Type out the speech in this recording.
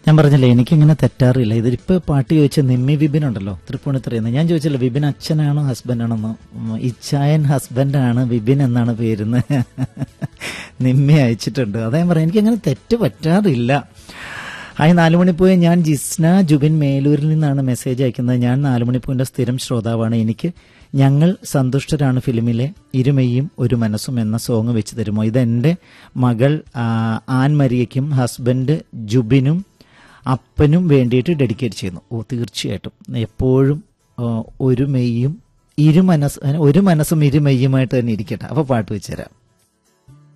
ഞാൻ പറഞ്ഞില്ലേ എനിക്കിങ്ങനെ തെറ്റാറില്ല ഇതിപ്പോ പാട്ട് ചോദിച്ച നിമ്മി വിപിൻ ഉണ്ടല്ലോ തൃപ്പൂണിത്തറയുന്നത് ഞാൻ ചോദിച്ചല്ലോ വിപിൻ അച്ഛനാണോ ഹസ്ബൻഡാണെന്നോ ഉം, ഇച്ചായൻ ഹസ്ബൻഡാണ് വിപിൻ എന്നാണ് പേരുന്ന് നിമ്മി അയച്ചിട്ടുണ്ട് അതാ ഞാൻ പറയാം എനിക്കങ്ങനെ തെറ്റ് പറ്റാറില്ല ഹായ് നാലുമണിപ്പോയി ഞാൻ ജിസ്ന ജുബിൻ മേലൂരിൽ നിന്നാണ് മെസ്സേജ് അയക്കുന്നത് ഞാൻ നാലുമണിപ്പൂവിന്റെ സ്ഥിരം ശ്രോതാവാണ് എനിക്ക് ഞങ്ങൾ സന്തുഷ്ടരാണ് ഫിലിമിലെ ഇരുമയും ഒരു മനസ്സും എന്ന സോങ് വെച്ച് തരുമോ ഇതെന്റെ മകൾ ആ, ആൻ മരിയയ്ക്കും ഹസ്ബൻഡ് ജുബിനും അപ്പനും വേണ്ടിയിട്ട് ഡെഡിക്കേറ്റ് ചെയ്യുന്നു ഓ തീർച്ചയായിട്ടും എപ്പോഴും ആ, ഒരു മെയ്യും ഇരു മനസ്സ് ഒരു മനസ്സും ഇരു മെയ്യുമായിട്ട് തന്നെ ഇരിക്കട്ടെ അപ്പോൾ പാട്ട് വെച്ചുതരാം